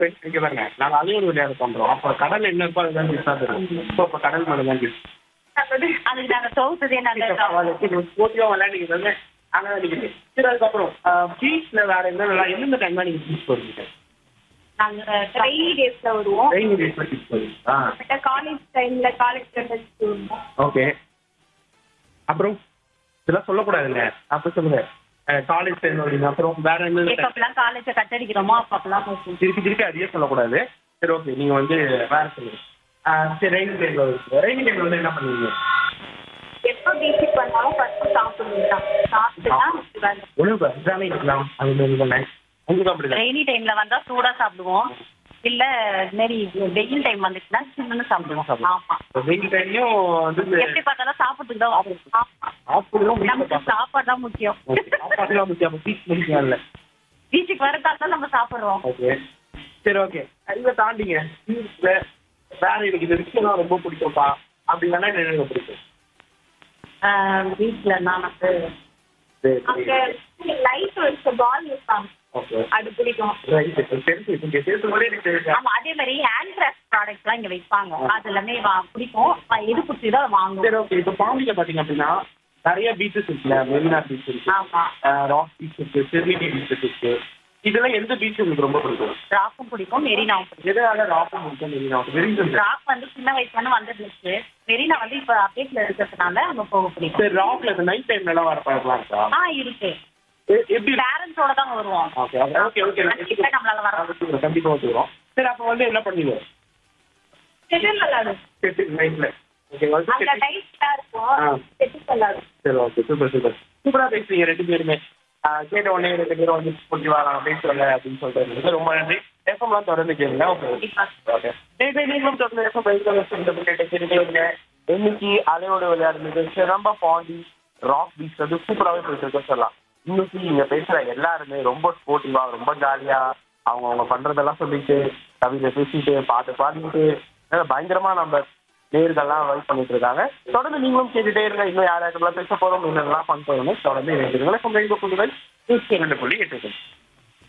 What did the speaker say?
சரி, இங்க பாருங்க நாங்க அலையோடு விளையாட பண்றோம் அப்ப கடல் என்ன இருக்கோ அதுதான் கிஃப்டா தரும் இப்போ அப்ப கடல் மேல தான் gift. அதுக்கு நாங்க தொகுத்ததே நாங்க போட்டியா விளையாடிங்க வந்து அங்க நிக்குது சரி அதுக்கப்புறம் பீச்ல வேற என்ன எந்தெந்த டைம்ல நீங்க பீச் போறீங்க நாங்க ரெய்னி டேஸ்ல வருவோம் ரெயின் டேஸ்ல பீச் போறீங்க ஆ காலேஜ் டைம்ல காலேஜ் ஃப்ரெண்ட்ஸ் வருவோம் ஓகே அப்புறம் இதெல்லாம் சொல்லக்கூடாதுங்க அப்ப சொல்லுங்க காலேஜ் டைம் வரீங்க அப்புறம் வேற என்ன எப்பப்பெல்லாம் காலேஜ கட்டடிக்கிறோமோ அப்பப்பெல்லாம் போகும் திருப்பி திருப்பி அதையே சொல்லக்கூடாது சரி ஓகே நீங்க வந்து வேற சொல்லுங்க ஆ, சரி ரெயின் டைம்ல வருது ரெயின் டைம்ல வந்து என்ன பண்ணுவீங்க எப்போ பீச்சுக்கு வந்தாலும் ஃபர்ஸ்ட் சாப்பிடுவோம் சாப்பிட்டு தான் உணவு அதுதானே இருக்கலாம் அது மாதிரி தானே உங்களுக்கு அப்படிதான் ரெய்னி டைம்ல வந்தா சூடா சாப்பிடுவோம் இல்ல இது மாதிரி வெயில் டைம் வந்துச்சுன்னா சின்னன்னு சாப்பிடுவோம் ஆமா வெயில் டைம்லயும் வந்து எப்படி பார்த்தாலும் சாப்பிட்டுட்டு தான் வரும். ஆமா. சாப்பிடுறோம் நமக்கு சாப்பாடு தான் முக்கியம் சாப்பாடுலாம் முக்கியம் அப்ப பீச் முடிக்கலாம் இல்ல பீச்சுக்கு வரதா தான் நம்ம சாப்பிடுறோம் ஓகே சரி ஓகே இதை தாண்டிங்க பீச்ல வேற எனக்கு இந்த விஷயம் ரொம்ப பிடிக்கும்ப்பா அப்படின்னா என்ன எனக்கு பிடிக்கும் பீச்ல நான் வந்து சரி அங்க லைட் வச்ச பால் இருப்பாங்க ஓகே அது பிடிக்கும் ரைட் தெரிஞ்சு இங்க பேசும்போதே எனக்கு தெரியும் ஆமா அதே மாதிரி ஹேண்ட் கிராஃப்ட் ப்ராடக்ட்ஸ் எல்லாம் இங்க வைப்பாங்க அது எல்லாமே வா- பிடிக்கும் அஹ் எது பிடிச்சதோ அதை வாங்குவோம் சரி ஓகே இப்போ பாண்டியில பாத்தீங்க அப்படின்னா நிறைய பீச்சஸ் இருக்குல்ல மெரினா பீச் இருக்கு ஆமா ராக் பீச் இருக்கு செர்மினி பீச்சஸ் இருக்கு இதெல்லாம் எந்த பீச் உங்களுக்கு ரொம்ப பிடிக்கும் ராக்கும் பிடிக்கும் மெரினாவும் பிடிக்கும் எதனால ராக்கும் பிடிக்கும் மெரினா வெரிசன் ராக் வந்து சின்ன வயசுல வந்துருந்துச்சு மெரினா வந்து இப்ப அப்டேட்ல இருக்கிறதுனால அங்க போக பிடிக்கும் சரி ராக்ல இந்த நைட் டைம்ல எல்லாம் வர பழக்கலாம் இருக்கா ஆ இருக்கு எ- எப்படி பேரண்ட்ஸோட தான் வருவோம் ஓகே ஓகே ஓகே கண்டிப்பா நம்மளால வர கண்டிப்பா வந்துடும் சரி அப்ப வந்து என்ன பண்ணுவீங்க செட்டில் விளாடும் செட்டு நைட்ல ஓகே வந்து அங்க செட்டு டைட்டா ஆ. இருக்கும் செட்டில் விளாடும் சரி ஓகே சூப்பர் சூப்பர் சூப்பரா பேசுறீங்க ரெண்டு பேருமே ஆ, கேட்ட உடனே ரெண்டு பேரும் வந்து கொஞ்சம் வரலாம் பேசுவாங்க அப்படின்னு சொல்லிட்டு இருந்தது. ரொம்ப நன்றி எஃப்எம்லாம் தொடர்ந்து கேளுங்க ஓகே கண்டிப்பா ஓகே டேய் டேய் நீங்களும் தொடர்ந்து எஃப்எம் பயிற்சி கேட்டு கேட்டுங்க இன்னைக்கு அலையோட விளையாடுறது சிறம்ப பாண்டி ராக் பீச் வந்து சூப்பராகவே போயிட்டு இருக்க சொல்லலாம் இன்னைக்கு இங்க பேசுற எல்லாருமே ரொம்ப ஸ்போர்ட்டிவா ரொம்ப ஜாலியா அவங்க அவங்க பண்றதெல்லாம் சொல்லிட்டு கவிதை பேசிட்டு பாட்டு பாடிட்டு அஹ் பயங்கரமா நம்ம நேர்கள்லாம் வைப் பண்ணிட்டு இருக்காங்க தொடர்ந்து நீங்களும் கேட்டுட்டே இருங்க இன்னும் யார் யாருக்கெல்லாம் பேச போறோம் என்னெல்லாம் பண்ண போறோம் தொடர்ந்து இணைந்திருங்க ரெண்டு புள்ளிகள் நூற்றி இரண்டு புள்ளி எட்டு